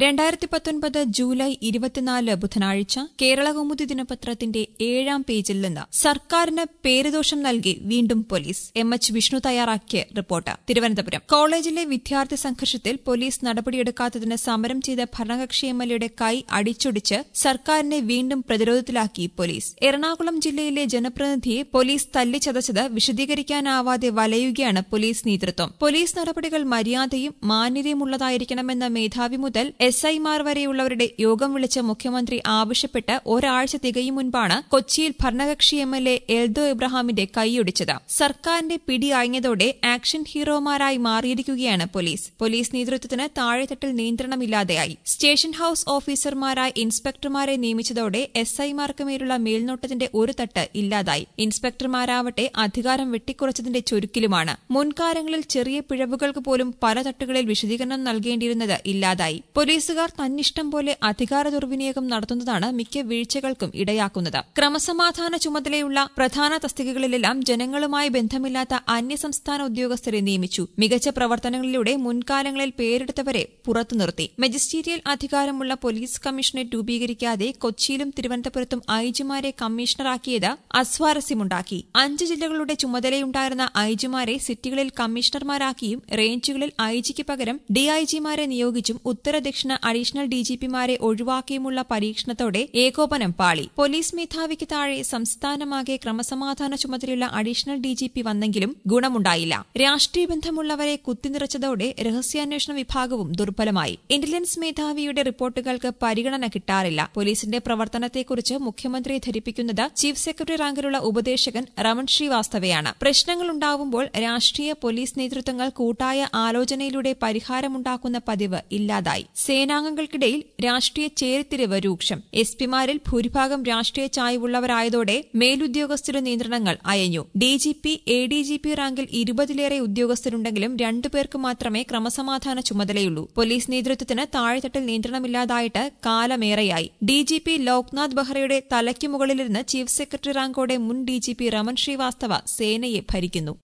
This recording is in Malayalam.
രണ്ടായിരത്തി പത്തൊൻപത് ജൂലൈ ഇരുപത്തിനാല് ബുധനാഴ്ച കേരളകൗമുദി ദിനപത്രത്തിന്റെ ഏഴാം പേജിൽ നിന്ന് സർക്കാരിന് പേരുദോഷം നൽകി വീണ്ടും പോലീസ് എം എച്ച് വിഷ്ണു തയ്യാറാക്കിയ റിപ്പോർട്ട് തിരുവനന്തപുരം കോളേജിലെ വിദ്യാർത്ഥി സംഘർഷത്തിൽ പോലീസ് നടപടിയെടുക്കാത്തതിന് സമരം ചെയ്ത ഭരണകക്ഷി എം എൽ എയുടെ കൈ അടിച്ചൊടിച്ച് സർക്കാരിനെ വീണ്ടും പ്രതിരോധത്തിലാക്കി പോലീസ് എറണാകുളം ജില്ലയിലെ ജനപ്രതിനിധിയെ പോലീസ് തല്ലിച്ചതച്ചത് വിശദീകരിക്കാനാവാതെ വലയുകയാണ് പോലീസ് നേതൃത്വം പോലീസ് നടപടികൾ മര്യാദയും മാന്യതയുമുള്ളതായിരിക്കണമെന്ന മേധാവി മുതൽ എസ് ഐമാർ വരെയുള്ളവരുടെ യോഗം വിളിച്ച മുഖ്യമന്ത്രി ആവശ്യപ്പെട്ട് ഒരാഴ്ച തികയും മുൻപാണ് കൊച്ചിയിൽ ഭരണകക്ഷി എം എൽ എ എൽദോ ഇബ്രഹാമിന്റെ കൈയൊടിച്ചത് സർക്കാരിന്റെ പിടി അയഞ്ഞതോടെ ആക്ഷൻ ഹീറോമാരായി മാറിയിരിക്കുകയാണ് പോലീസ് പോലീസ് നേതൃത്വത്തിന് താഴെത്തട്ടിൽ നിയന്ത്രണമില്ലാതെയായി സ്റ്റേഷൻ ഹൌസ് ഓഫീസർമാരായി ഇൻസ്പെക്ടർമാരെ നിയമിച്ചതോടെ എസ് ഐമാർക്ക് മേലുള്ള മേൽനോട്ടത്തിന്റെ ഒരു തട്ട് ഇല്ലാതായി ഇൻസ്പെക്ടർമാരാവട്ടെ അധികാരം വെട്ടിക്കുറച്ചതിന്റെ ചുരുക്കിലുമാണ് മുൻകാലങ്ങളിൽ ചെറിയ പിഴവുകൾക്ക് പോലും പല തട്ടുകളിൽ വിശദീകരണം നൽകേണ്ടിയിരുന്നത് ഇല്ലാതായി പോലീസുകാർ തന്നിഷ്ടം പോലെ അധികാര ദുർവിനിയോഗം നടത്തുന്നതാണ് മിക്ക വീഴ്ചകൾക്കും ഇടയാക്കുന്നത് ക്രമസമാധാന ചുമതലയുള്ള പ്രധാന തസ്തികകളിലെല്ലാം ജനങ്ങളുമായി ബന്ധമില്ലാത്ത അന്യസംസ്ഥാന ഉദ്യോഗസ്ഥരെ നിയമിച്ചു മികച്ച പ്രവർത്തനങ്ങളിലൂടെ മുൻകാലങ്ങളിൽ പേരെടുത്തവരെ പുറത്തു നിർത്തി മജിസ്റ്റീരിയൽ അധികാരമുള്ള പോലീസ് കമ്മീഷണറേറ്റ് രൂപീകരിക്കാതെ കൊച്ചിയിലും തിരുവനന്തപുരത്തും ഐജിമാരെ കമ്മീഷണറാക്കിയത് അസ്വാരസ്യമുണ്ടാക്കി അഞ്ച് ജില്ലകളുടെ ചുമതലയുണ്ടായിരുന്ന ഐജിമാരെ സിറ്റികളിൽ കമ്മീഷണർമാരാക്കിയും റേഞ്ചുകളിൽ ഐജിക്ക് പകരം ഡിഐജിമാരെ നിയോഗിച്ചും ഉത്തര ദക്ഷിണ അഡീഷണൽ ഡിജിപിമാരെ ഒഴിവാക്കിയുമുള്ള പരീക്ഷണത്തോടെ ഏകോപനം പാളി പോലീസ് മേധാവിക്ക് താഴെ സംസ്ഥാനമാകെ ക്രമസമാധാന ചുമതലയുള്ള അഡീഷണൽ ഡിജിപി വന്നെങ്കിലും ഗുണമുണ്ടായില്ല രാഷ്ട്രീയ ബന്ധമുള്ളവരെ കുത്തിനിറച്ചതോടെ രഹസ്യാന്വേഷണ വിഭാഗവും ദുർബലമായി ഇന്റലിജൻസ് മേധാവിയുടെ റിപ്പോർട്ടുകൾക്ക് പരിഗണന കിട്ടാറില്ല പോലീസിന്റെ പ്രവർത്തനത്തെക്കുറിച്ച് മുഖ്യമന്ത്രിയെ ധരിപ്പിക്കുന്നത് ചീഫ് സെക്രട്ടറി റാങ്കിലുള്ള ഉപദേശകൻ രമൺ ശ്രീവാസ്തവയാണ് പ്രശ്നങ്ങളുണ്ടാവുമ്പോൾ രാഷ്ട്രീയ പോലീസ് നേതൃത്വങ്ങൾ കൂട്ടായ ആലോചനയിലൂടെ പരിഹാരമുണ്ടാക്കുന്ന പതിവ് ഇല്ലാതായി സേനാംഗങ്ങൾക്കിടയിൽ രാഷ്ട്രീയ ചേരിത്തിരിവ് രൂക്ഷം എസ് പിമാരിൽ ഭൂരിഭാഗം രാഷ്ട്രീയ ചായ്വുള്ളവരായതോടെ മേലുദ്യോഗസ്ഥരുടെ നിയന്ത്രണങ്ങൾ അയഞ്ഞു DGP A D G P റാങ്കിൽ ഇരുപതിലേറെ ഉദ്യോഗസ്ഥരുണ്ടെങ്കിലും രണ്ടുപേർക്ക് മാത്രമേ ക്രമസമാധാന ചുമതലയുള്ളൂ പോലീസ് നേതൃത്വത്തിന് താഴെത്തട്ടിൽ നിയന്ത്രണമില്ലാതായിട്ട് കാലമേറെയായി ഡിജിപി ലോക്നാഥ് ബെഹ്റയുടെ തലയ്ക്കു മുകളിലിരുന്ന് ചീഫ് സെക്രട്ടറി റാങ്കോടെ മുൻ ഡിജിപി രമൺ ശ്രീവാസ്തവ സേനയെ ഭരിക്കുന്നു